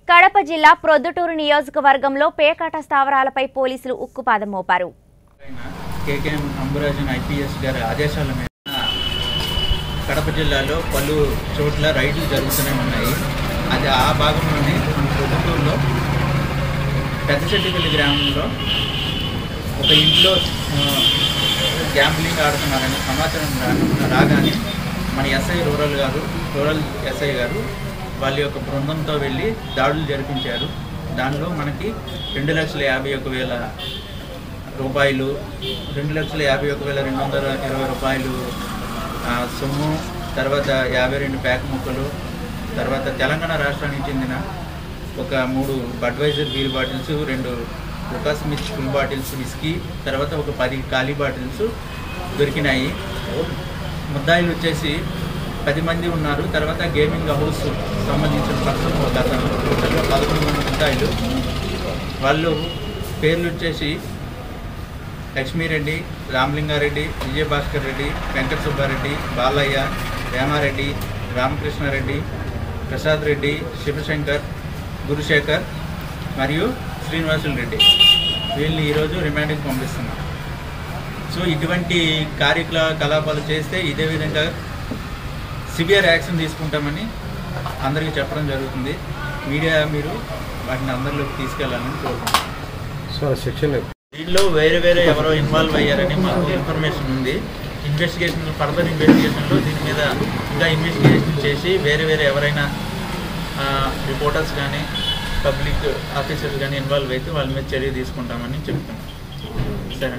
కడప జిల్లా ప్రొద్దుటూరు నియోజకవర్గంలో పేకాట స్థావరాలపై పోలీసులు ఉక్కుపాదం మోపారు కేకేఎం అంబురాజన్ ఐపీఎస్ గారి ఆదేశాల మీద కడప జిల్లాలో పలు చోట్ల రైడ్లు జరుగుతూనే ఉన్నాయి అది ఆ భాగంలోనే మన ప్రొద్దుటూరులో పెద్దచెట్టిపల్లి గ్రామంలో ఒక ఇంట్లో గ్యాంబ్లింగ్ ఆడుతున్నారని సమాచారం రా- రాగానే మన ఎస్ఐ రూరల్ గారు రూరల్ ఎస్ఐ గారు వాళ్ళ యొక్క బృందంతో వెళ్ళి దాడులు జరిపించారు దానిలో మనకి రెండు లక్షల యాభై ఒక వేల రూపాయలు రెండు లక్షల యాభై ఒక వేల రెండు వందల ఇరవై రూపాయలు ఆ, సొమ్ము తర్వాత యాభై రెండు ప్యాక్ ముక్కలు తర్వాత తెలంగాణ రాష్ట్రానికి చెందిన ఒక మూడు బడ్వైజర్ బీర్ బాటిల్స్ రెండు ఒక స్మిత్ ఫుల్ బాటిల్స్ విస్కీ తర్వాత ఒక పది ఖాళీ బాటిల్స్ దొరికినాయి ముద్దాయిలు వచ్చేసి పది మంది ఉన్నారు తర్వాత గేమింగ్ హౌస్ సంబంధించిన పర్సన్ ఒక అతను టోటల్గా పదకొండు మంది ముద్దాయిలు వాళ్ళు పేర్లు వచ్చేసి లక్ష్మీరెడ్డి రామలింగారెడ్డి విజయభాస్కర్ రెడ్డి వెంకట సుబ్బారెడ్డి బాలయ్య వేమారెడ్డి రామకృష్ణారెడ్డి ప్రసాద్ రెడ్డి శివశంకర్ గురుశేఖర్ మరియు శ్రీనివాసులు రెడ్డి వీళ్ళని ఈరోజు రిమాండ్కి పంపిస్తున్నాం సో ఇటువంటి కార్యకలాపాలు చేస్తే ఇదే విధంగా సివియర్ యాక్షన్ తీసుకుంటామని అందరికీ చెప్పడం జరుగుతుంది మీడియా మీరు వాటిని అందరిలోకి తీసుకెళ్లాలని కోరుకుంటున్నాం సార్ సెక్షన్ దీనిలో వేరే వేరే ఎవరో ఇన్వాల్వ్ అయ్యారని మాకు ఇన్ఫర్మేషన్ ఉంది ఇన్వెస్టిగేషన్ ఫర్దర్ ఇన్వెస్టిగేషన్లో దీని మీద ఇంకా ఇన్వెస్టిగేషన్ చేసి వేరే వేరే ఎవరైనా రిపోర్టర్స్ కానీ పబ్లిక్ ఆఫీసర్స్ కానీ ఇన్వాల్వ్ అయితే వాళ్ళ మీద చర్య తీసుకుంటామని చెప్తున్నాం సరే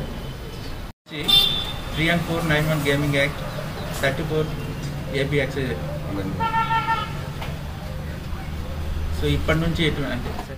three and four nine one gaming act thirty four AP excise so ఇప్పటి నుంచి ఎటువంటి అంటే